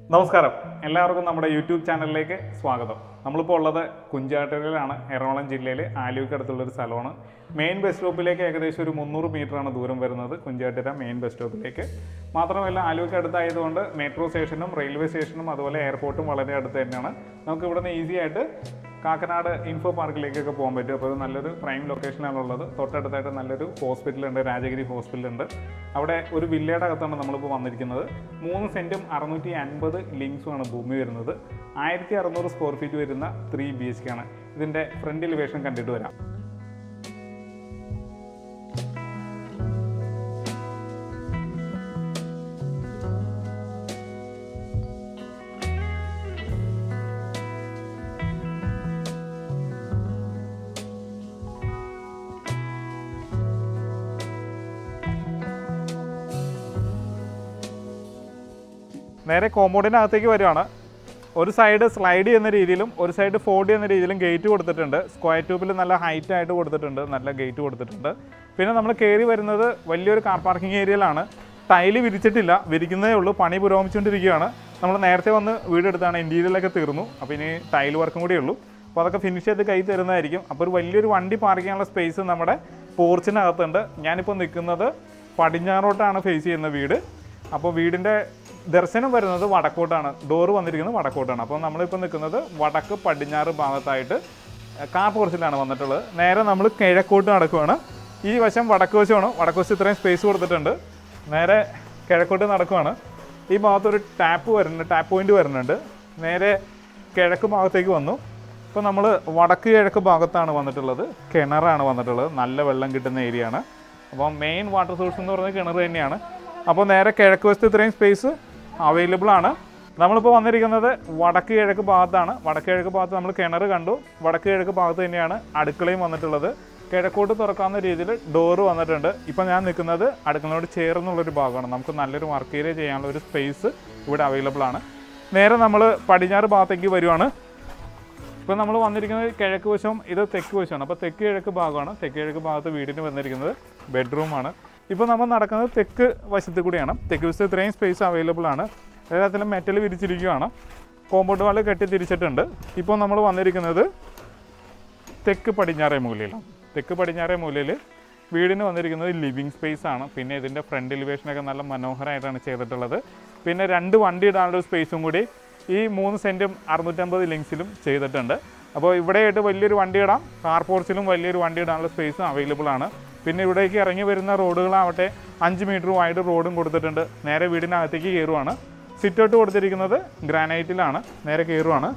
നമസ്കാരം എല്ലാവർക്കും നമ്മുടെ യൂട്യൂബ് ചാനലിലേക്ക് സ്വാഗതം നമ്മളിപ്പോൾ ഉള്ളത് കുഞ്ചാട്ടൂരിലാണ് എറണാകുളം ജില്ലയിൽ ആലുവക്കടുത്തുള്ള ഒരു സ്ഥലമാണ് മെയിൻ ബസ് സ്റ്റോപ്പിലേക്ക് ഏകദേശം ഒരു മുന്നൂറ് മീറ്ററാണ് ദൂരം വരുന്നത് കുഞ്ചാട്ടുര മെയിൻ ബസ് സ്റ്റോപ്പിലേക്ക് മാത്രമല്ല ആലുവയ്ക്ക് അടുത്തായതുകൊണ്ട് മെട്രോ സ്റ്റേഷനും റെയിൽവേ സ്റ്റേഷനും അതുപോലെ എയർപോർട്ടും വളരെ അടുത്ത് തന്നെയാണ് നമുക്ക് ഇവിടുന്ന് ഈസി ആയിട്ട് കാക്കനാട് ഇൻഫോ പാർക്കിലേക്കൊക്കെ പോകാൻ പറ്റും അപ്പോൾ ഇത് നല്ലൊരു പ്രൈം ലൊക്കേഷനാണ് ഉള്ളത് തൊട്ടടുത്തായിട്ട് നല്ലൊരു ഹോസ്പിറ്റലുണ്ട് രാജഗിരി ഹോസ്പിറ്റലുണ്ട് അവിടെ ഒരു വില്ലയുടെ അകത്താണ് നമ്മളിപ്പോൾ വന്നിരിക്കുന്നത് മൂന്ന് സെൻറ്റും അറുന്നൂറ്റി അൻപത് ലിങ്സുമാണ് ഭൂമി വരുന്നത് ആയിരത്തി അറുന്നൂറ് സ്ക്വയർ ഫീറ്റ് വരുന്ന ത്രീ ബി എച്ച് കെ ആണ് ഇതിൻ്റെ ഫ്രണ്ട് എലിവേഷൻ കണ്ടിട്ട് വരാം നേരെ കോമ്പൗണ്ടിൻ്റെ അകത്തേക്ക് വരുവാണ് ഒരു സൈഡ് സ്ലൈഡ് ചെയ്യുന്ന രീതിയിലും ഒരു സൈഡ് ഫോൾഡ് ചെയ്യുന്ന രീതിയിലും ഗേറ്റ് കൊടുത്തിട്ടുണ്ട് സ്ക്വയർ ട്യൂബിൽ നല്ല ഹൈറ്റ് ആയിട്ട് കൊടുത്തിട്ടുണ്ട് നല്ല ഗേറ്റ് കൊടുത്തിട്ടുണ്ട് പിന്നെ നമ്മൾ കയറി വരുന്നത് വലിയൊരു കാർ പാർക്കിംഗ് ഏരിയയിലാണ് ടൈല് വിരിച്ചിട്ടില്ല വിരിക്കുന്നതേ ഉള്ളൂ പണി പുരോഗമിച്ചുകൊണ്ടിരിക്കുകയാണ് നമ്മൾ നേരത്തെ വന്ന് വീടെടുത്താണ് ഇൻറ്റീരിയലൊക്കെ തീർന്നു അപ്പോൾ ഇനി ടൈൽ വർക്കും കൂടിയേ ഉള്ളൂ അപ്പോൾ അതൊക്കെ ഫിനിഷ് ചെയ്ത് കൈ തരുന്നതായിരിക്കും അപ്പോൾ ഒരു വലിയൊരു വണ്ടി പാർക്ക് ചെയ്യാനുള്ള സ്പേസ് നമ്മുടെ പോർച്ചിനകത്തുണ്ട് ഞാനിപ്പോൾ നിൽക്കുന്നത് പടിഞ്ഞാറോട്ടാണ് ഫേസ് ചെയ്യുന്ന വീട് അപ്പോൾ വീടിൻ്റെ ദർശനം വരുന്നത് വടക്കോട്ടാണ് ഡോറ് വന്നിരിക്കുന്നത് വടക്കോട്ടാണ് അപ്പോൾ നമ്മളിപ്പോൾ നിൽക്കുന്നത് വടക്ക് പടിഞ്ഞാറ് ഭാഗത്തായിട്ട് കാർ പോർച്ചിലാണ് വന്നിട്ടുള്ളത് നേരെ നമ്മൾ കിഴക്കോട്ട് നടക്കുവാണ് ഈ വശം വടക്ക് വശമാണ് വടക്ക് വശം ഇത്രയും സ്പേസ് കൊടുത്തിട്ടുണ്ട് നേരെ കിഴക്കോട്ട് നടക്കുവാണ് ഈ ഭാഗത്തൊരു ടാപ്പ് വരുന്നുണ്ട് ടാപ്പ് പോയിന്റ് വരുന്നുണ്ട് നേരെ കിഴക്ക് ഭാഗത്തേക്ക് വന്നു ഇപ്പോൾ നമ്മൾ വടക്ക് കിഴക്ക് ഭാഗത്താണ് വന്നിട്ടുള്ളത് കിണറാണ് വന്നിട്ടുള്ളത് നല്ല വെള്ളം കിട്ടുന്ന ഏരിയ ആണ് അപ്പോൾ മെയിൻ വാട്ടർ സോഴ്സ് എന്ന് പറയുന്നത് കിണർ തന്നെയാണ് അപ്പോൾ നേരെ കിഴക്ക് വശത്ത് ഇത്രയും സ്പേസ് അവൈലബിൾ ആണ് നമ്മളിപ്പോൾ വന്നിരിക്കുന്നത് വടക്ക് കിഴക്ക് ഭാഗത്താണ് വടക്ക് കിഴക്ക് ഭാഗത്ത് നമ്മൾ കിണർ കണ്ടു വടക്ക് കിഴക്ക് ഭാഗത്ത് തന്നെയാണ് അടുക്കളയും വന്നിട്ടുള്ളത് കിഴക്കോട്ട് തുറക്കാവുന്ന രീതിയിൽ ഡോറ് വന്നിട്ടുണ്ട് ഇപ്പം ഞാൻ നിൽക്കുന്നത് അടുക്കളയോട് ചേർന്നുള്ളൊരു ഭാഗമാണ് നമുക്ക് നല്ലൊരു വർക്ക് ഏരിയ ചെയ്യാനുള്ള ഒരു സ്പേസ് ഇവിടെ അവൈലബിൾ ആണ് നേരെ നമ്മൾ പടിഞ്ഞാറ് ഭാഗത്തേക്ക് വരുവാണ് ഇപ്പോൾ നമ്മൾ വന്നിരിക്കുന്നത് കിഴക്ക് വശം ഇത് തെക്ക് വശമാണ് അപ്പോൾ തെക്ക് കിഴക്ക് ഭാഗമാണ് തെക്ക് കിഴക്ക് ഭാഗത്ത് വീടിന് വന്നിരിക്കുന്നത് ബെഡ്റൂമാണ് ഇപ്പോൾ നമ്മൾ നടക്കുന്നത് തെക്ക് വശത്ത് കൂടിയാണ് തെക്ക് വശത്ത് ഇത്രയും സ്പേസ് അവൈലബിൾ ആണ് എല്ലാത്തിലും മെറ്റൽ വിരിച്ചിരിക്കുകയാണ് കോമ്പൗണ്ട് വാൾ കെട്ടി തിരിച്ചിട്ടുണ്ട് ഇപ്പോൾ നമ്മൾ വന്നിരിക്കുന്നത് തെക്ക് പടിഞ്ഞാറേ മൂലയിലാണ് തെക്ക് പടിഞ്ഞാറേ മൂലയിൽ വീടിന് വന്നിരിക്കുന്നത് ലിവിങ് സ്പേസ് ആണ് പിന്നെ ഇതിൻ്റെ ഫ്രണ്ട് എലിവേഷനൊക്കെ നല്ല മനോഹരമായിട്ടാണ് ചെയ്തിട്ടുള്ളത് പിന്നെ രണ്ട് വണ്ടി ഇടാനുള്ള സ്പേസും കൂടി ഈ മൂന്ന് സെൻറ്റും അറുന്നൂറ്റമ്പത് ലിങ്സിലും ചെയ്തിട്ടുണ്ട് അപ്പോൾ ഇവിടെയായിട്ട് വലിയൊരു വണ്ടി ഇടാം കാർ പോർച്ചിലും വലിയൊരു വണ്ടി ഇടാനുള്ള സ്പേസും അവൈലബിൾ ആണ് പിന്നെ ഇവിടേക്ക് ഇറങ്ങി വരുന്ന റോഡുകളാവട്ടെ അഞ്ച് മീറ്റർ വൈഡ് റോഡും കൊടുത്തിട്ടുണ്ട് നേരെ വീടിനകത്തേക്ക് കയറുവാണ് സിറ്റ് ഔട്ട് കൊടുത്തിരിക്കുന്നത് ഗ്രാനൈറ്റിലാണ് നേരെ കയറുവാണ്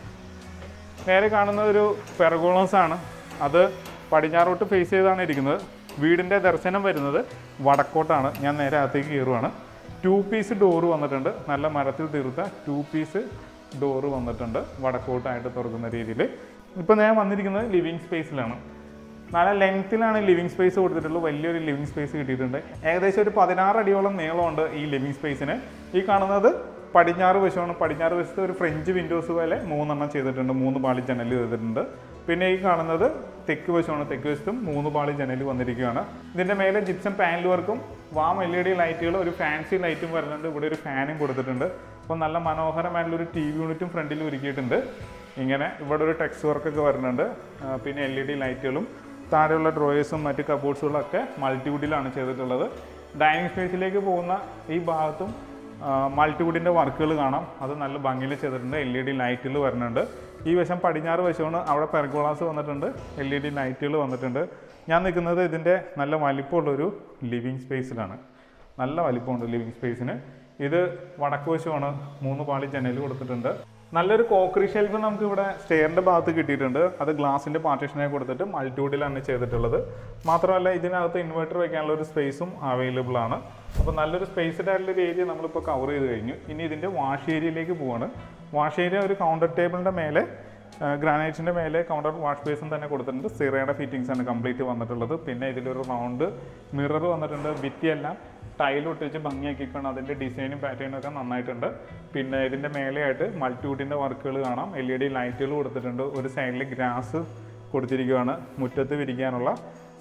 നേരെ കാണുന്നത് ഒരു പെർഗോളോസ് ആണ് അത് പടിഞ്ഞാറോട്ട് ഫേസ് ചെയ്താണ് ഇരിക്കുന്നത് വീടിൻ്റെ ദർശനം വരുന്നത് വടക്കോട്ടാണ് ഞാൻ നേരെ അകത്തേക്ക് കയറുവാണ് ടു പീസ് ഡോറ് വന്നിട്ടുണ്ട് നല്ല മരത്തിൽ തീർത്ത ടു പീസ് ഡോറ് വന്നിട്ടുണ്ട് വടക്കോട്ടായിട്ട് തുറക്കുന്ന രീതിയിൽ ഇപ്പോൾ ഞാൻ വന്നിരിക്കുന്നത് ലിവിങ് സ്പേസിലാണ് നല്ല ലെങ്ത്തിലാണ് ലിവിങ് സ്പേസ് കൊടുത്തിട്ടുള്ളത് വലിയൊരു ലിവിങ് സ്പേസ് കിട്ടിയിട്ടുണ്ട് ഏകദേശം ഒരു പതിനാറ് അടിയോളം നീളമുണ്ട് ഈ ലിവിങ് സ്പേസിന് ഈ കാണുന്നത് പടിഞ്ഞാറ് വശമാണ് പടിഞ്ഞാറ് വശത്ത് ഒരു ഫ്രഞ്ച് വിൻഡോസ് പോലെ മൂന്നെണ്ണം ചെയ്തിട്ടുണ്ട് മൂന്ന് പാളി ജനൽ ചെയ്തിട്ടുണ്ട് പിന്നെ ഈ കാണുന്നത് തെക്ക് വശമാണ് തെക്ക് വശത്തും മൂന്ന് പാളി ജനൽ വന്നിരിക്കുകയാണ് ഇതിൻ്റെ മേലെ ജിപ്സം പാനൽ വർക്കും വാം എൽ ഇ ഡി ലൈറ്റുകൾ ഒരു ഫാൻസി ലൈറ്റും വരുന്നുണ്ട് ഇവിടെ ഒരു ഫാനും കൊടുത്തിട്ടുണ്ട് അപ്പോൾ നല്ല മനോഹരമായിട്ടുള്ള ഒരു ടി വി യൂണിറ്റും ഫ്രണ്ടിൽ ഒരുക്കിയിട്ടുണ്ട് ഇങ്ങനെ ഇവിടെ ഒരു ടെക്സ് വർക്കൊക്കെ വരുന്നുണ്ട് ആ, പിന്നെ എൽ ഇ ഡി ലൈറ്റുകളും താഴെയുള്ള ഡ്രോയേഴ്സും മറ്റ് കബോർഡ്സുകളും ഒക്കെ മൾട്ടിവുഡിലാണ് ചെയ്തിട്ടുള്ളത് ഡൈനിങ് സ്പേസിലേക്ക് പോകുന്ന ഈ ഭാഗത്തും മൾട്ടിവുഡിൻ്റെ വർക്കുകൾ കാണാം അത് നല്ല ഭംഗിയിൽ ചെയ്തിട്ടുണ്ട് എൽ ഇ ഡി ലൈറ്റുകൾ വരുന്നുണ്ട് ഈ വശം പടിഞ്ഞാറ് വശമാണ് അവിടെ പെർഗോളാസ് വന്നിട്ടുണ്ട് എൽ ഇ ഡി ലൈറ്റുകൾ വന്നിട്ടുണ്ട് ഞാൻ നിൽക്കുന്നത് ഇതിൻ്റെ നല്ല വലിപ്പമുള്ളൊരു ലിവിങ് സ്പേസിലാണ് നല്ല വലിപ്പമുണ്ട് ലിവിങ് സ്പേസിന് ഇത് വടക്ക് വശമാണ് മൂന്ന് പാളി ജനൽ കൊടുത്തിട്ടുണ്ട് നല്ലൊരു കോക്കറി ഷെൽഫ് നമുക്ക് ഇവിടെ സ്റ്റെയറിൻ്റെ ഭാഗത്ത് കിട്ടിയിട്ടുണ്ട് അത് ഗ്ലാസിൻ്റെ പാർട്ടീഷനെ കൊടുത്തിട്ട് മൾട്ടിവുഡിലാണ് ചെയ്തിട്ടുള്ളത് മാത്രമല്ല ഇതിനകത്ത് ഇൻവെർട്ടർ വെക്കാനുള്ള ഒരു സ്പേസും അവൈലബിൾ ആണ് അപ്പോൾ നല്ലൊരു സ്പേസ്ഡ് ആയിട്ടുള്ള ഒരു ഏരിയ നമ്മളിപ്പോൾ കവർ ചെയ്ത് കഴിഞ്ഞു ഇനി ഇതിൻ്റെ വാഷ് ഏരിയയിലേക്ക് പോവാണ് വാഷ് ഏരിയ ഒരു കൗണ്ടർ ടേബിളിൻ്റെ മേലെ ഗ്രാനൈറ്റിൻ്റെ മേലെ കൗണ്ടർ വാഷ് ബേസും തന്നെ കൊടുത്തിട്ടുണ്ട് സിറയുടെ ഫിറ്റിങ്സ് ആണ് കംപ്ലീറ്റ് വന്നിട്ടുള്ളത് പിന്നെ ഇതിലൊരു റൗണ്ട് മിറർ വന്നിട്ടുണ്ട് ഭിത്തിയെല്ലാം ടൈൽ ഒട്ടിച്ച് ഭംഗിയാക്കിക്കണം അതിൻ്റെ ഡിസൈനും പാറ്റേണും ഒക്കെ നന്നായിട്ടുണ്ട് പിന്നെ ഇതിൻ്റെ മേലെയായിട്ട് മൾട്ടിവുഡിൻ്റെ വർക്കുകൾ കാണാം എൽ ഇ ഡി ലൈറ്റുകൾ കൊടുത്തിട്ടുണ്ട് ഒരു സൈഡിൽ ഗ്രാസ് കൊടുത്തിരിക്കുകയാണ് മുറ്റത്ത് വിരിക്കാനുള്ള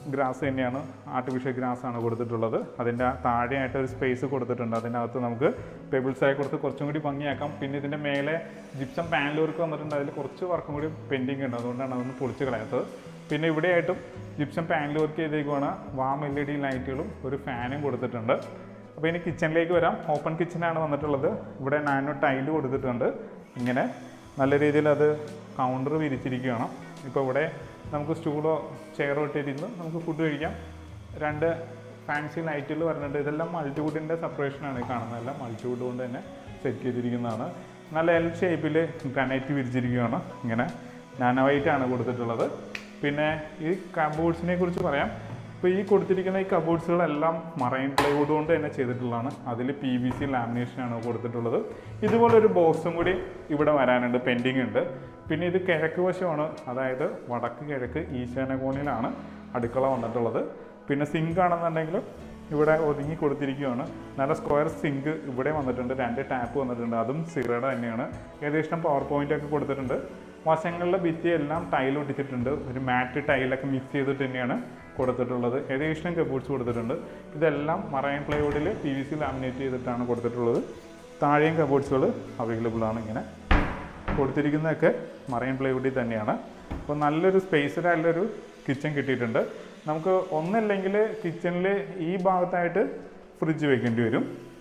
ഗ്രാസ് തന്നെയാണ് ആർട്ടിഫിഷ്യൽ ഗ്രാസ് ആണ് കൊടുത്തിട്ടുള്ളത് അതിൻ്റെ താഴെയായിട്ട് ഒരു സ്പേസ് കൊടുത്തിട്ടുണ്ട് അതിനകത്ത് നമുക്ക് പെബിൾസ് ആയി കൊടുത്ത് കുറച്ചും കൂടി ഭംഗിയാക്കാം പിന്നെ ഇതിൻ്റെ മേലെ ജിപ്സം പാനൽ വർക്ക് വന്നിട്ടുണ്ട് അതിൽ കുറച്ച് വർക്കും കൂടി പെൻഡിങ് ഉണ്ട് അതുകൊണ്ടാണ് അതൊന്ന് പൊളിച്ച് കളയാത്തത് പിന്നെ ഇവിടെയായിട്ടും ജിപ്സം പാനൽ വർക്ക് ചെയ്തേക്കുവാണ് വാം എൽ ഇ ഡി ലൈറ്റുകളും ഒരു ഫാനും കൊടുത്തിട്ടുണ്ട് അപ്പോൾ ഇനി കിച്ചണിലേക്ക് വരാം ഓപ്പൺ കിച്ചനാണ് വന്നിട്ടുള്ളത് ഇവിടെ നാനോ ടൈല് കൊടുത്തിട്ടുണ്ട് ഇങ്ങനെ നല്ല രീതിയിൽ അത് കൗണ്ടർ വിരിച്ചിരിക്കുകയാണ് ഇപ്പോൾ ഇവിടെ നമുക്ക് സ്റ്റൂളോ ചെയറോ ഇട്ടിരുന്ന് നമുക്ക് ഫുഡ് കഴിക്കാം രണ്ട് ഫാൻസി ലൈറ്റുകൾ വരുന്നുണ്ട് ഇതെല്ലാം മൾട്ടിവുഡിൻ്റെ സെപ്പറേഷനാണ് ഈ കാണുന്നത് എല്ലാം മൾട്ടിവുഡ് കൊണ്ട് തന്നെ സെറ്റ് ചെയ്തിരിക്കുന്നതാണ് നല്ല എൽ ഷേപ്പിൽ ഗ്രാനൈറ്റ് വിരിച്ചിരിക്കുകയാണ് ഇങ്ങനെ നാനോ വൈറ്റ് ആണ് കൊടുത്തിട്ടുള്ളത് പിന്നെ ഈ കബോർഡ്സിനെ കുറിച്ച് പറയാം ഇപ്പോൾ ഈ കൊടുത്തിരിക്കുന്ന ഈ കബോർഡ്സുകളെല്ലാം മറൈൻ പ്ലൈവുഡ് കൊണ്ട് തന്നെ ചെയ്തിട്ടുള്ളതാണ് അതിൽ പി വി സി ലാമിനേഷനാണ് കൊടുത്തിട്ടുള്ളത് ഇതുപോലെ ഒരു ബോക്സും കൂടി ഇവിടെ വരാനുണ്ട് പെൻഡിങ് ഉണ്ട് പിന്നെ ഇത് കിഴക്ക് വശമാണ് അതായത് വടക്ക് കിഴക്ക് ഈശാന കോണിലാണ് അടുക്കള വന്നിട്ടുള്ളത് പിന്നെ സിങ്ക് ആണെന്നുണ്ടെങ്കിൽ ഇവിടെ ഒതുങ്ങി കൊടുത്തിരിക്കുകയാണ് നല്ല സ്ക്വയർ സിങ്ക് ഇവിടെ വന്നിട്ടുണ്ട് രണ്ട് ടാപ്പ് വന്നിട്ടുണ്ട് അതും സിറയുടെ തന്നെയാണ് ഏകദേശം പവർ പോയിന്റ് ഒക്കെ കൊടുത്തിട്ടുണ്ട് വശങ്ങളിലെ ഭിത്തി എല്ലാം ടൈൽ ഒട്ടിച്ചിട്ടുണ്ട് ഒരു മാറ്റ് ടൈലൊക്കെ മിക്സ് ചെയ്തിട്ട് തന്നെയാണ് കൊടുത്തിട്ടുള്ളത് ഏകദേശം കബോർഡ്സ് കൊടുത്തിട്ടുണ്ട് ഇതെല്ലാം മറൈൻ പ്ലൈവുഡിൽ പി വി സി ലാമിനേറ്റ് ചെയ്തിട്ടാണ് കൊടുത്തിട്ടുള്ളത് താഴെയും കബോർഡ്സുകൾ അവൈലബിൾ ആണ് ഇങ്ങനെ കൊടുത്തിരിക്കുന്നതൊക്കെ മറൈൻ പ്ലൈവുഡിൽ തന്നെയാണ് അപ്പോൾ നല്ലൊരു സ്പേസിലായുള്ളൊരു കിച്ചൺ കിട്ടിയിട്ടുണ്ട് നമുക്ക് ഒന്നല്ലെങ്കിൽ കിച്ചണിൽ ഈ ഭാഗത്തായിട്ട് ഫ്രിഡ്ജ് വെക്കേണ്ടി വരും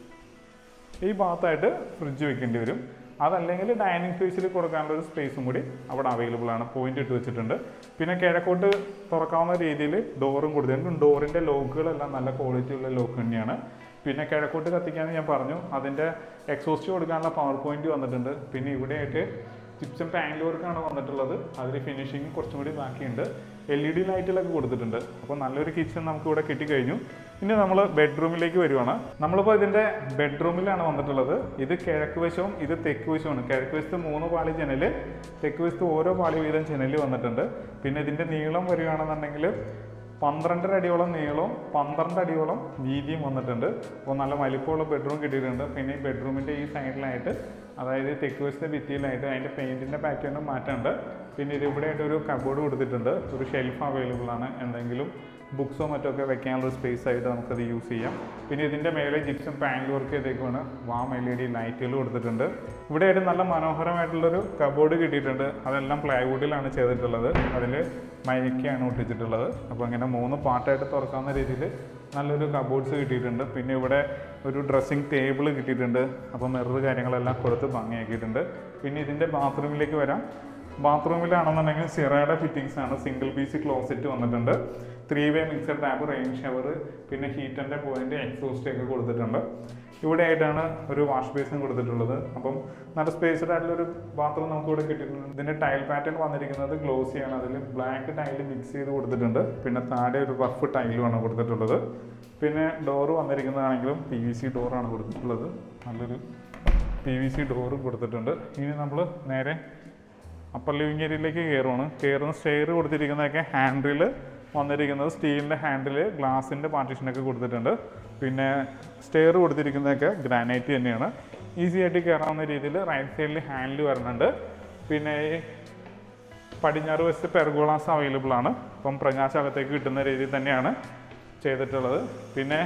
ഈ ഭാഗത്തായിട്ട് ഫ്രിഡ്ജ് വെക്കേണ്ടി വരും അതല്ലെങ്കിൽ ഡൈനിങ് സ്പേസിൽ കൊടുക്കാനുള്ള ഒരു സ്പേസും കൂടി അവിടെ അവൈലബിൾ ആണ് പോയിന്റ് ഇട്ട് വെച്ചിട്ടുണ്ട് പിന്നെ കിഴക്കോട്ട് തുറക്കാവുന്ന രീതിയിൽ ഡോറും കൊടുത്തിട്ടുണ്ട് ഡോറിൻ്റെ ലോക്കുകളെല്ലാം നല്ല ക്വാളിറ്റി ഉള്ള ലോക്ക് തന്നെയാണ് പിന്നെ കിഴക്കോട്ട് കത്തിക്കാന്ന് ഞാൻ പറഞ്ഞു അതിൻ്റെ എക്സോസ്റ്റ് കൊടുക്കാനുള്ള പവർ പോയിന്റ് വന്നിട്ടുണ്ട് പിന്നെ ഇവിടെയായിട്ട് ചിപ്സും പാനൽ വർക്കാണ് വന്നിട്ടുള്ളത് അതിൽ ഫിനിഷിങ് കുറച്ചും കൂടി ബാക്കിയുണ്ട് എൽ ഇ ഡി ലൈറ്റുകളൊക്കെ കൊടുത്തിട്ടുണ്ട് അപ്പോൾ നല്ലൊരു കിച്ചൺ നമുക്ക് ഇവിടെ കിട്ടിക്കഴിഞ്ഞു ഇനി നമ്മൾ ബെഡ്റൂമിലേക്ക് വരുവാണ് നമ്മളിപ്പോൾ ഇതിൻ്റെ ബെഡ്റൂമിലാണ് വന്നിട്ടുള്ളത് ഇത് കിഴക്ക് വശവും ഇത് തെക്ക് വശവുമാണ് കിഴക്ക് വശത്ത് മൂന്ന് പാളി ജനൽ തെക്ക് വശത്ത് ഓരോ പാളി വീതം ജനൽ വന്നിട്ടുണ്ട് പിന്നെ ഇതിൻ്റെ നീളം വരികയാണെന്നുണ്ടെങ്കിൽ പന്ത്രണ്ടര അടിയോളം നീളവും പന്ത്രണ്ട് അടിയോളം വീതിയും വന്നിട്ടുണ്ട് അപ്പോൾ നല്ല വലിപ്പമുള്ള ബെഡ്റൂം കിട്ടിയിട്ടുണ്ട് പിന്നെ ഈ ബെഡ്റൂമിൻ്റെ ഈ സൈഡിലായിട്ട് അതായത് തെക്ക് വശത്തെ ഭിത്തിയിലായിട്ട് അതിൻ്റെ പെയിൻറ്റിൻ്റെ പാറ്റേണും മാറ്റമുണ്ട് പിന്നെ ഇത് ഇവിടെ ആയിട്ട് ഒരു കബോർഡ് കൊടുത്തിട്ടുണ്ട് ഒരു ഷെൽഫ് അവൈലബിൾ ആണ് എന്തെങ്കിലും ബുക്സോ മറ്റോ ഒക്കെ വെക്കാനുള്ള സ്പേസ് ആയിട്ട് നമുക്കത് യൂസ് ചെയ്യാം പിന്നെ ഇതിൻ്റെ മേലെ ജിപ്സും പാനൽ വർക്ക് ചെയ്തേക്കുവാണ് വാം എൽ ഇ ഡി ലൈറ്റുകൾ കൊടുത്തിട്ടുണ്ട് ഇവിടെ ആയിട്ട് നല്ല മനോഹരമായിട്ടുള്ളൊരു കബോർഡ് കിട്ടിയിട്ടുണ്ട് അതെല്ലാം പ്ലൈവുഡിലാണ് ചെയ്തിട്ടുള്ളത് അതിൽ മയക്കാണ് ഒട്ടിച്ചിട്ടുള്ളത് അപ്പോൾ ഇങ്ങനെ മൂന്ന് പാർട്ടായിട്ട് തുറക്കാവുന്ന രീതിയിൽ നല്ലൊരു കബോർഡ്സ് കിട്ടിയിട്ടുണ്ട് പിന്നെ ഇവിടെ ഒരു ഡ്രസ്സിങ് ടേബിൾ കിട്ടിയിട്ടുണ്ട് അപ്പോൾ മിറർ കാര്യങ്ങളെല്ലാം കൊടുത്ത് ഭംഗിയാക്കിയിട്ടുണ്ട് പിന്നെ ഇതിൻ്റെ ബാത്റൂമിലേക്ക് വരാം ബാത്റൂമിലാണെന്നുണ്ടെങ്കിൽ സിറയുടെ ഫിറ്റിങ്സ് ആണ് സിംഗിൾ പീസ് ക്ലോസറ്റ് വന്നിട്ടുണ്ട് three way mixer tap rain shower പിന്നെ ഹീറ്ററിൻ്റെ പോയിന്റ് എക്സോസ്റ്റ് ഒക്കെ കൊടുത്തിട്ടുണ്ട് ഇവിടെ ആയിട്ടാണ് ഒരു വാഷ് ബേസിൻ കൊടുത്തിട്ടുള്ളത് അപ്പം നല്ല സ്പേസ്ഡ് ആയിട്ടുള്ള ഒരു ബാത്റൂം നമുക്ക് ഇവിടെ കിട്ടിയിട്ടുണ്ട് ഇതിൻ്റെ ടൈൽ പാറ്റേൺ വന്നിരിക്കുന്നത് ഗ്ലോസിയാണ് അതിൽ ബ്ലാക്ക് ടൈൽ മിക്സ് ചെയ്ത് കൊടുത്തിട്ടുണ്ട് പിന്നെ താഴെ ഒരു റഫ് ടൈലുമാണ് കൊടുത്തിട്ടുള്ളത് പിന്നെ ഡോറ് വന്നിരിക്കുന്നതാണെങ്കിലും പി വി സി ഡോറാണ് കൊടുത്തിട്ടുള്ളത് നല്ലൊരു പി വി സി ഡോറും കൊടുത്തിട്ടുണ്ട് ഇനി നമ്മൾ നേരെ അപ്പർ ലിവിങ് ഏരിയയിലേക്ക് കയറുവാണ് കയറുന്ന സ്റ്റെയർ കൊടുത്തിരിക്കുന്നതൊക്കെ ഹാൻഡിൽ വന്നിരിക്കുന്നത് സ്റ്റീലിൻ്റെ ഹാൻഡിൽ ഗ്ലാസിൻ്റെ പാർട്ടീഷനൊക്കെ കൊടുത്തിട്ടുണ്ട് പിന്നെ സ്റ്റെയർ കൊടുത്തിരിക്കുന്നതൊക്കെ ഗ്രാനൈറ്റ് തന്നെയാണ് ഈസി ആയിട്ട് കയറാവുന്ന രീതിയിൽ റൈറ്റ് സൈഡിൽ ഹാൻഡിൽ വരുന്നുണ്ട് പിന്നെ ഈ പടിഞ്ഞാറ് വശത്ത് പെർഗോളാസ് അവൈലബിൾ ആണ് അപ്പം പ്രകാശകത്തേക്ക് കിട്ടുന്ന രീതിയിൽ തന്നെയാണ് ചെയ്തിട്ടുള്ളത് പിന്നെ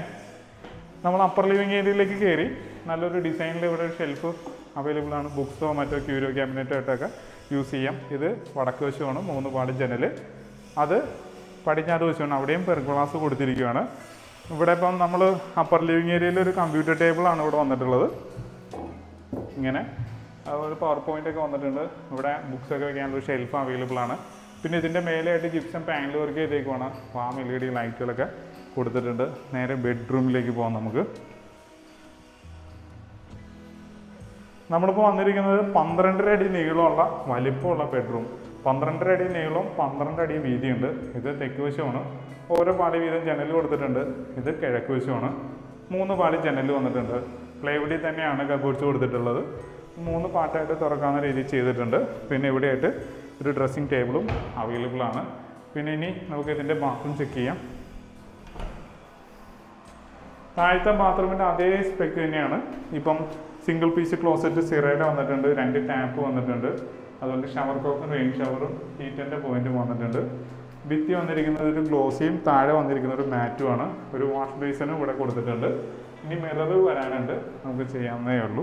നമ്മൾ അപ്പർ ലിവിങ് ഏരിയയിലേക്ക് കയറി നല്ലൊരു ഡിസൈനിൽ ഇവിടെ ഒരു ഷെൽഫ് അവൈലബിൾ ആണ് ബുക്സോ മറ്റോ ക്യൂരോ ക്യാബിനറ്റോ ആയിട്ടൊക്കെ യൂസ് ചെയ്യാം ഇത് വടക്ക് വശമാണ് മൂന്ന് പാട് ജനൽ അത് പടിഞ്ഞാറ് വശമാണ് അവിടെയും പെർഗ്ലാസ് കൊടുത്തിരിക്കുകയാണ് ഇവിടെ ഇപ്പം നമ്മൾ അപ്പർ ലിവിങ് ഏരിയയിൽ ഒരു കമ്പ്യൂട്ടർ ടേബിളാണ് ഇവിടെ വന്നിട്ടുള്ളത് ഇങ്ങനെ അതുപോലെ പവർ പോയിന്റ് ഒക്കെ വന്നിട്ടുണ്ട് ഇവിടെ ബുക്സ് ഒക്കെ വെക്കാനുള്ള ഷെൽഫ് അവൈലബിൾ ആണ് പിന്നെ ഇതിൻ്റെ മേലെയായിട്ട് ജിപ്സം പാനൽ വർക്ക് ചെയ്തേക്കുവാണ് ഫാം എൽ ഇ ഡി ലൈറ്റുകളൊക്കെ കൊടുത്തിട്ടുണ്ട് നേരെ ബെഡ്റൂമിലേക്ക് പോകാം നമുക്ക് നമ്മളിപ്പോൾ വന്നിരിക്കുന്നത് പന്ത്രണ്ടര അടി നീളമുള്ള വലിപ്പമുള്ള ബെഡ്റൂം പന്ത്രണ്ടര അടി നീളവും പന്ത്രണ്ട് അടി വീതിയുണ്ട് ഇത് തെക്ക് വശമാണ് ഓരോ പാളി വീതം ജനൽ കൊടുത്തിട്ടുണ്ട് ഇത് കിഴക്ക് വശമാണ് മൂന്ന് പാളി ജനൽ വന്നിട്ടുണ്ട് പ്ലൈവുഡിൽ തന്നെയാണ് കബോർഡ്സ് കൊടുത്തിട്ടുള്ളത് മൂന്ന് പാട്ടായിട്ട് തുറക്കാവുന്ന രീതിയിൽ ചെയ്തിട്ടുണ്ട് പിന്നെ ഇവിടെയായിട്ട് ഒരു ഡ്രസ്സിങ് ടേബിളും അവൈലബിൾ ആണ് പിന്നെ ഇനി നമുക്ക് ഇതിൻ്റെ ബാത്റൂം ചെക്ക് ചെയ്യാം താഴത്തെ ബാത്റൂമിൻ്റെ അതേ സ്പെക്ക് തന്നെയാണ് ഇപ്പം സിംഗിൾ പീസ് ക്ലോസറ്റ് സിറയുടെ വന്നിട്ടുണ്ട് രണ്ട് ടാപ്പ് വന്നിട്ടുണ്ട് അതുപോലെ ഷവർ കോക്കും റെയിൻ ഷവറും ഹീറ്ററിൻ്റെ പോയിന്റും വന്നിട്ടുണ്ട് ഭിത്തി വന്നിരിക്കുന്നത് ഒരു ഗ്ലോസിയും താഴെ വന്നിരിക്കുന്ന ഒരു മാറ്റുമാണ് ഒരു വാഷ് ബേസിനും ഇവിടെ കൊടുത്തിട്ടുണ്ട് ഇനി മിറർ വരാനുണ്ട് നമുക്ക് ചെയ്യാവുന്നതേ ഉള്ളൂ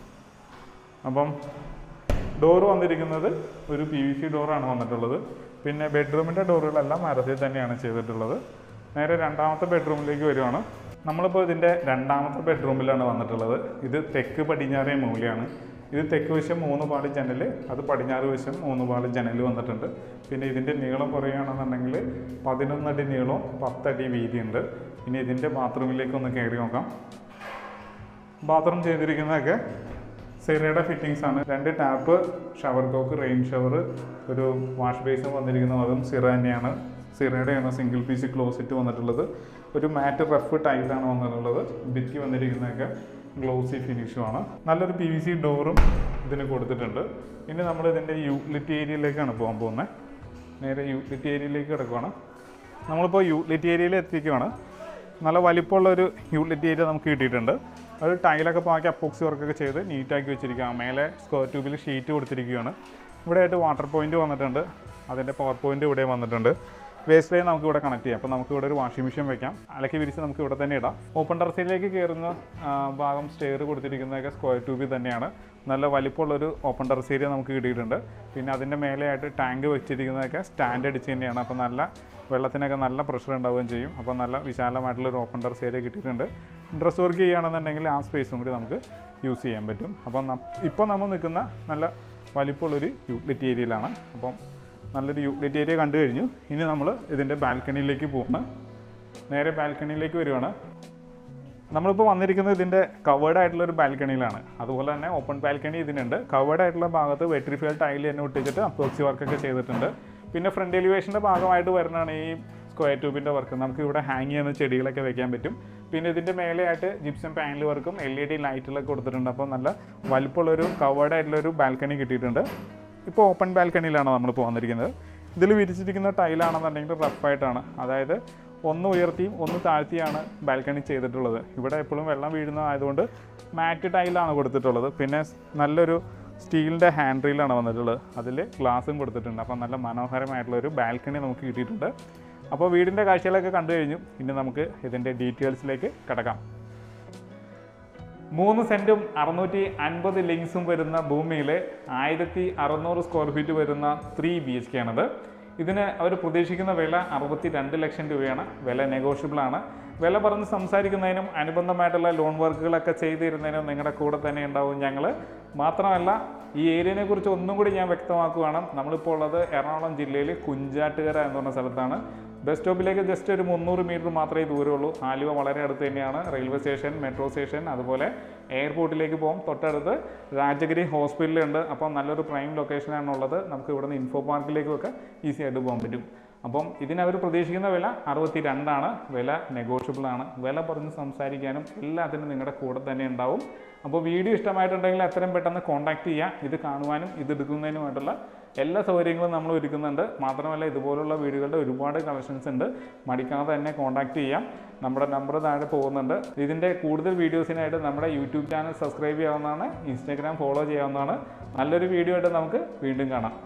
അപ്പം ഡോർ വന്നിരിക്കുന്നത് ഒരു പി വി സി ഡോറാണ് വന്നിട്ടുള്ളത് പിന്നെ ബെഡ്റൂമിൻ്റെ ഡോറുകളെല്ലാം മരത്തിൽ തന്നെയാണ് ചെയ്തിട്ടുള്ളത് നേരെ രണ്ടാമത്തെ ബെഡ്റൂമിലേക്ക് വരുവാണ് നമ്മളിപ്പോൾ ഇതിൻ്റെ രണ്ടാമത്തെ ബെഡ്റൂമിലാണ് വന്നിട്ടുള്ളത് ഇത് തെക്ക് പടിഞ്ഞാറേ മൂലയാണ് ഇത് തെക്ക് വശം മൂന്ന് പാളി ജനൽ അത് പടിഞ്ഞാറ് വശം മൂന്ന് പാളി ജനൽ വന്നിട്ടുണ്ട് പിന്നെ ഇതിൻ്റെ നീളം പറയുകയാണെന്നുണ്ടെങ്കിൽ പതിനൊന്നടി നീളവും പത്തടി വീതിയുണ്ട് ഇനി ഇതിൻ്റെ ബാത്റൂമിലേക്ക് ഒന്ന് കയറി നോക്കാം ബാത്റൂം ചെയ്തിരിക്കുന്നതൊക്കെ സിറയുടെ ഫിറ്റിങ്സ് ആണ് രണ്ട് tap shower cock rain shower ഒരു വാഷ് ബേസിൻ വന്നിരിക്കുന്നത് അതും സിറ തന്നെയാണ് സിറയുടെയാണ് സിംഗിൾ പീസ് ക്ലോസറ്റ് വന്നിട്ടുള്ളത് ഒരു മാറ്റ് റഫ് ടൈലാണ് വന്നിട്ടുള്ളത് ഭിത്തി വന്നിരിക്കുന്നതൊക്കെ ഗ്ലോസി ഫിനിഷുമാണ് നല്ലൊരു പി വി സി ഡോറും ഇതിന് കൊടുത്തിട്ടുണ്ട് ഇനി നമ്മൾ ഇതിൻ്റെ യൂട്ടിലിറ്റി ഏരിയയിലേക്കാണ് പോകാൻ പോകുന്നത് നേരെ യൂട്ടിലിറ്റി ഏരിയയിലേക്ക് കിടക്കുവാണ് നമ്മളിപ്പോൾ യൂട്ടിലിറ്റി ഏരിയയിൽ എത്തിക്കുകയാണ് നല്ല വലിപ്പമുള്ള ഒരു യൂട്ടിലിറ്റി ഏരിയ നമുക്ക് കിട്ടിയിട്ടുണ്ട് അത് ടൈലൊക്കെ പാക്കി അപ്പോക്സി വർക്കൊക്കെ ചെയ്ത് നീറ്റാക്കി വെച്ചിരിക്കുക മേലെ സ്ക്വയർ ട്യൂബിൽ ഷീറ്റ് കൊടുത്തിരിക്കുകയാണ് ഇവിടെ ആയിട്ട് വാട്ടർ പോയിന്റ് വന്നിട്ടുണ്ട് അതിൻ്റെ പവർ പോയിന്റ് ഇവിടെ വന്നിട്ടുണ്ട് വേസ്റ്റ് ലൈൻ നമുക്ക് ഇവിടെ കണക്ട് ചെയ്യാം അപ്പോൾ നമുക്ക് ഇവിടെ ഒരു വാഷിംഗ് മെഷീൻ വെക്കാം അലക്കി വിരിച്ച് നമുക്ക് ഇവിടെ തന്നെ ഇടാം ഓപ്പൺ ടെറസിലേക്ക് കയറുന്ന ആ, ഭാഗം സ്റ്റെയർ കൊടുത്തിരിക്കുന്നതൊക്കെ സ്ക്വയർ ട്യൂബിൽ തന്നെയാണ് നല്ല വലിപ്പമുള്ളൊരു ഓപ്പൺ ടെറസ് ഏരിയ നമുക്ക് കിട്ടിയിട്ടുണ്ട് പിന്നെ അതിൻ്റെ മേലെയായിട്ട് ടാങ്ക് വെച്ചിരിക്കുന്നതൊക്കെ സ്റ്റാൻഡ് അടിച്ച് തന്നെയാണ് അപ്പോൾ നല്ല വെള്ളത്തിനൊക്കെ നല്ല പ്രഷർ ഉണ്ടാവുകയും ചെയ്യും അപ്പോൾ നല്ല വിശാലമായിട്ടുള്ളൊരു ഓപ്പൺ ടെറസ് ഏരിയ കിട്ടിയിട്ടുണ്ട് ഡ്രസ് വർക്ക് ചെയ്യുകയാണെന്നുണ്ടെങ്കിൽ ആ സ്പേസും കൂടി നമുക്ക് യൂസ് ചെയ്യാൻ പറ്റും അപ്പം ഇപ്പോൾ നമ്മൾ നിൽക്കുന്ന നല്ല വലിപ്പമുള്ളൊരു യൂട്ടിലിറ്റി ഏരിയയിലാണ് അപ്പം നല്ലൊരു യൂട്ടിലിറ്റി ഏരിയ കണ്ടു കഴിഞ്ഞു ഇനി നമ്മൾ ഇതിൻ്റെ ബാൽക്കണിയിലേക്ക് പോകുന്നു നേരെ ബാൽക്കണിയിലേക്ക് വരുവാണ് നമ്മളിപ്പോൾ വന്നിരിക്കുന്നത് ഇതിൻ്റെ കവേർഡ് ആയിട്ടുള്ള ഒരു ബാൽക്കണിയിലാണ് അതുപോലെ തന്നെ ഓപ്പൺ ബാൽക്കണി ഇതിനുണ്ട് കവേർഡ് ആയിട്ടുള്ള ഭാഗത്ത് വെട്രിഫൈഡ് ടൈൽ തന്നെ ഒട്ടിച്ചിട്ട് അപ്പോക്സി വർക്കൊക്കെ ചെയ്തിട്ടുണ്ട് പിന്നെ ഫ്രണ്ട് എലിവേഷൻ്റെ ഭാഗമായിട്ട് വരുന്നതാണ് ഈ സ്ക്വയർ ട്യൂബിൻ്റെ വർക്ക് നമുക്ക് ഇവിടെ ഹാങ് ചെയ്യുന്ന ചെടികളൊക്കെ വെക്കാൻ പറ്റും പിന്നെ ഇതിൻ്റെ മേലെയായിട്ട് ജിപ്സം പാനൽ വർക്കും എൽ ഇ ഡി ലൈറ്റുകളൊക്കെ കൊടുത്തിട്ടുണ്ട് അപ്പോൾ നല്ല വലിപ്പമുള്ളൊരു കവേർഡ് ആയിട്ടുള്ള ഒരു ബാൽക്കണി കിട്ടിയിട്ടുണ്ട് ഇപ്പോൾ ഓപ്പൺ ബാൽക്കണിയിലാണ് നമ്മളിപ്പോൾ വന്നിരിക്കുന്നത് ഇതിൽ വിരിച്ചിരിക്കുന്ന ടൈലാണെന്നുണ്ടെങ്കിൽ റഫായിട്ടാണ് അതായത് ഒന്ന് ഉയർത്തിയും ഒന്ന് താഴ്ത്തിയാണ് ബാൽക്കണി ചെയ്തിട്ടുള്ളത് ഇവിടെ എപ്പോഴും വെള്ളം വീഴുന്ന ആയതുകൊണ്ട് മാറ്റ് ടൈലാണ് കൊടുത്തിട്ടുള്ളത് പിന്നെ നല്ലൊരു സ്റ്റീലിൻ്റെ ഹാൻഡ് റീലാണ് വന്നിട്ടുള്ളത് അതിൽ ഗ്ലാസും കൊടുത്തിട്ടുണ്ട് അപ്പോൾ നല്ല മനോഹരമായിട്ടുള്ള ഒരു ബാൽക്കണി നമുക്ക് കിട്ടിയിട്ടുണ്ട് അപ്പോൾ വീടിൻ്റെ കാഴ്ചകളൊക്കെ കണ്ടു കഴിഞ്ഞു ഇനി നമുക്ക് ഇതിൻ്റെ ഡീറ്റെയിൽസിലേക്ക് കിടക്കാം മൂന്ന് സെൻറ്റും അറുന്നൂറ്റി അൻപത് ലിങ്സും വരുന്ന ഭൂമിയിൽ ആയിരത്തി അറുന്നൂറ് സ്ക്വയർ ഫീറ്റ് വരുന്ന ത്രീ ബി എച്ച് കെ ആണത് ഇതിന് അവർ പ്രതീക്ഷിക്കുന്ന വില അറുപത്തി രണ്ട് ലക്ഷം രൂപയാണ് വില നെഗോഷ്യബിൾ ആണ് വില പറഞ്ഞ് സംസാരിക്കുന്നതിനും അനുബന്ധമായിട്ടുള്ള ലോൺ വർക്കുകളൊക്കെ ചെയ്തു തരുന്നതിനും നിങ്ങളുടെ കൂടെ തന്നെ ഉണ്ടാവും ഞങ്ങൾ മാത്രമല്ല ഈ ഏരിയനെ കുറിച്ച് ഒന്നും കൂടി ഞാൻ വ്യക്തമാക്കുകയാണ് നമ്മളിപ്പോൾ ഉള്ളത് എറണാകുളം ജില്ലയിൽ കുഞ്ചാട്ടുകര എന്ന് പറഞ്ഞ സ്ഥലത്താണ് ബസ് സ്റ്റോപ്പിലേക്ക് ജസ്റ്റ് ഒരു മുന്നൂറ് മീറ്റർ മാത്രമേ ദൂരമുള്ളൂ ആലുവ വളരെ അടുത്ത് തന്നെയാണ് റെയിൽവേ സ്റ്റേഷൻ മെട്രോ സ്റ്റേഷൻ അതുപോലെ എയർപോർട്ടിലേക്ക് പോകും തൊട്ടടുത്ത് രാജഗിരി ഹോസ്പിറ്റലുണ്ട് അപ്പം നല്ലൊരു പ്രൈം ലൊക്കേഷനാണ് ഉള്ളത് നമുക്ക് ഇവിടുന്ന് ഇൻഫോ പാർക്കിലേക്കൊക്കെ ഈസി ആയിട്ട് പോകാൻ പറ്റും അപ്പം ഇതിനവർ പ്രതീക്ഷിക്കുന്ന വില അറുപത്തി രണ്ടാണ് വില നെഗോഷ്യബിൾ ആണ് വില പറഞ്ഞ് സംസാരിക്കാനും എല്ലാത്തിനും നിങ്ങളുടെ കൂടെ തന്നെ ഉണ്ടാവും അപ്പോൾ വീഡിയോ ഇഷ്ടമായിട്ടുണ്ടെങ്കിൽ എത്രയും പെട്ടെന്ന് കോൺടാക്ട് ചെയ്യുക ഇത് കാണുവാനും ഇത് എടുക്കുന്നതിനുമായിട്ടുള്ള എല്ലാ സൗകര്യങ്ങളും നമ്മൾ ഒരുക്കുന്നുണ്ട് മാത്രമല്ല ഇതുപോലുള്ള വീഡിയോകളുടെ ഒരുപാട് കളക്ഷൻസ് ഉണ്ട് മടിക്കാതെ തന്നെ കോൺടാക്ട് ചെയ്യാം നമ്മുടെ നമ്പർ താഴെ പോകുന്നുണ്ട് ഇതിൻ്റെ കൂടുതൽ വീഡിയോസിനായിട്ട് നമ്മുടെ യൂട്യൂബ് ചാനൽ സബ്സ്ക്രൈബ് ചെയ്യാവുന്നതാണ് ഇൻസ്റ്റാഗ്രാം ഫോളോ ചെയ്യാവുന്നതാണ് നല്ലൊരു വീഡിയോ ആയിട്ട് നമുക്ക് വീണ്ടും കാണാം